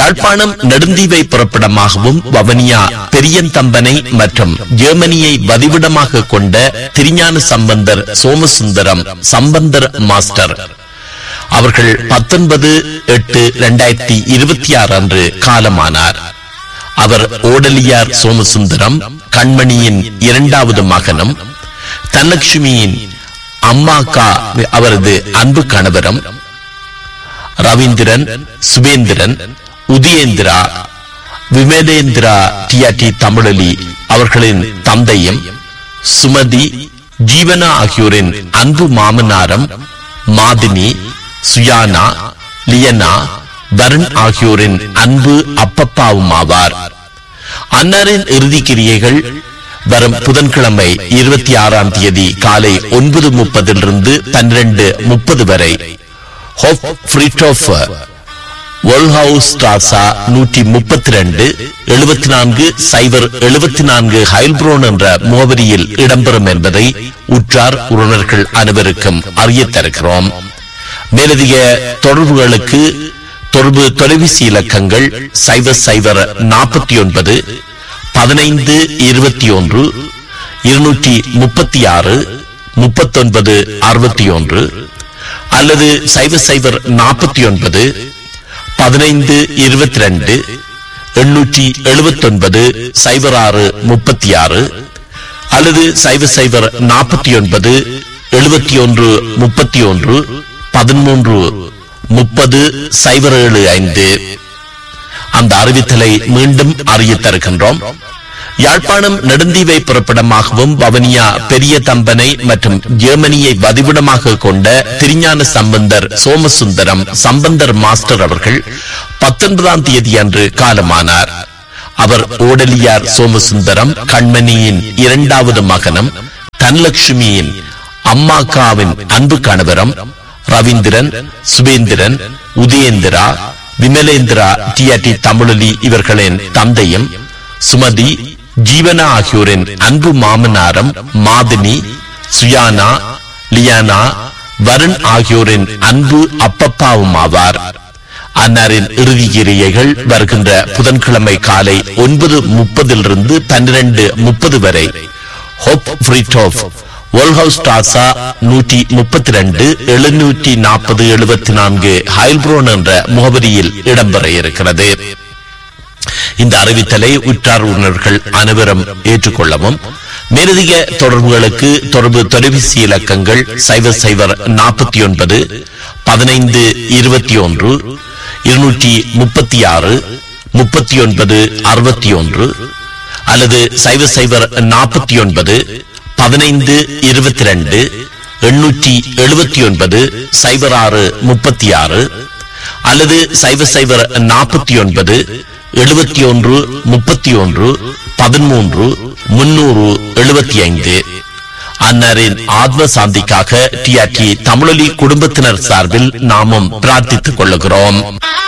யாழ்ப்பாணம் நெடுந்தீவை புறப்படமாகவும் வவனியா பெரியந்தம்பனை மற்றும் ஜெர்மனியை வதிவிடமாக கொண்ட திருஞான சம்பந்தர் சோமசுந்தரம் சம்பந்தர் மாஸ்டர் அவர்கள் பத்தொன்பது எட்டு இரண்டாயிரத்தி இருபத்தி ஆறு அன்று காலமானார் அவர் ஓடலியார் சோமசுந்தரம் கண்மணியின் இரண்டாவது மகனும் தனலட்சுமியின் அம்மாக்கா அவரது அன்பு கணவரும் ரவீந்திரன் சுபேந்திரன் உதயேந்திரா விமலேந்திரா டிஆர்டி தமிழலி அவர்களின் தந்தையும் சுமதி ஜீவனா ஆகியோரின் அன்பு மாமனாரும் மாதினி சுயானா லியனா வருண் ஆகியோரின் அன்பு அப்பப்பாவும் ஆவார் அன்னாரின் இறுதி கிரியைகள் வரும் புதன்கிழமை இருபத்தி ஆறாம் தேதி காலை ஒன்பது முப்பதிலிருந்து பன்னிரண்டு முப்பது வரை ஹோப் ஃப்ரீட்டோஃப் ஒல்ஹவுஸ் ஸ்டாசா நூற்றி முப்பத்தி ரெண்டு எழுபத்தி நான்கு சைபர் எழுபத்தி நான்கு ஹைல்ப்ரோன் என்ற முகவரியில் இடம்பெறும் என்பதை உற்றார் உறவினர்கள் அனைவருக்கும் அறியத் தருகிறோம் மேலதிக தொடர்புகளுக்கு தொடர்பு தொலைபேசி இலக்கங்கள் சைபர் சைபர் நாற்பத்தி ஒன்பது பதினைந்து இருபத்தி ஒன்று இருநூற்றி முப்பத்தி ஆறு முப்பத்தொன்பது அறுபத்தி ஒன்று அல்லது சைபர் சைபர் நாற்பத்தி ஒன்பது பதினைந்து இருபத்தி ரெண்டு எண்ணூற்றி எழுபத்தி ஒன்பது சைபர் ஆறு முப்பத்தி ஆறு அல்லது சைபர் சைபர் நாற்பத்தி ஒன்பது எழுபத்தி ஒன்று முப்பத்தி ஒன்று பதிமூன்று முப்பது சைபர் ஏழு ஐந்து அந்த அறிவித்தலை மீண்டும் அறிய தருகின்றோம் யாழ்ப்பாணம் நெடுந்தீவை புறப்படமாகவும் வவனியா பெரிய தம்பனை மற்றும் ஜெர்மனியை வதிவிடமாக கொண்ட திருஞான சம்பந்தர் சோமசுந்தரம் சம்பந்தர் மாஸ்டர் அவர்கள் பத்தொன்பதாம் தேதி அன்று காலமானார் அவர் ஓடலியார் சோமசுந்தரம் கண்மணியின் இரண்டாவது மகனும் தனலட்சுமியின் அம்மாக்காவின் அன்பு கணவரும் ரவீந்திரன் சுபேந்திரன் உதயேந்திரா விமலேந்திரா டிஆர்டி தமிழலி இவர்களின் தந்தையும் சுமதி ஜீவனா ஆகியோரின் அன்பு மாமனாரும் மாதினி சுயானா லியானா வருண் ஆகியோரின் அன்பு அப்பப்பாவும் ஆவார் அன்னாரின் இறுதி கிரியைகள் வருகின்ற புதன்கிழமை காலை ஒன்பது முப்பதிலிருந்து பன்னிரண்டு முப்பது வரை ஹோப் ஃப்ரீட் ஒல்ஹவுஸ் டாசா நூற்றி முப்பத்தி ரெண்டு எழுநூற்றி நாற்பது எழுபத்தி நான்கு ஹைல்ப்ரோன் என்ற முகவரியில் இடம்பெற இருக்கிறது இந்த அறிவித்தலை உற்றார் உணர்கள் அனைவரும் ஏற்றுக்கொள்ளவும் மேலதிக தொடர்புகளுக்கு தொடர்பு தொலைபேசி இலக்கங்கள் சைபர் சைபர் நாற்பத்தி ஒன்பது பதினைந்து இருபத்தி ஒன்று இருநூற்றி முப்பத்தி ஆறு முப்பத்தி ஒன்பது அறுபத்தி ஒன்று அல்லது சைபர் சைபர் நாற்பத்தி ஒன்பது பதினைந்து இருபத்தி ரெண்டு எண்ணூற்றி எழுபத்தி ஒன்பது சைபர் ஆறு முப்பத்தி ஆறு அல்லது சைபர் சைபர் நாற்பத்தி ஒன்பது எழுபத்தி ஒன்று முப்பத்தி ஒன்று பதிமூன்று முன்னூறு எழுபத்தி ஐந்து அன்னாரின் ஆத்ம சாந்திக்காக டிஆர்டி தமிழொலி குடும்பத்தினர் சார்பில் நாமும் பிரார்த்தித்துக் கொள்ளுகிறோம்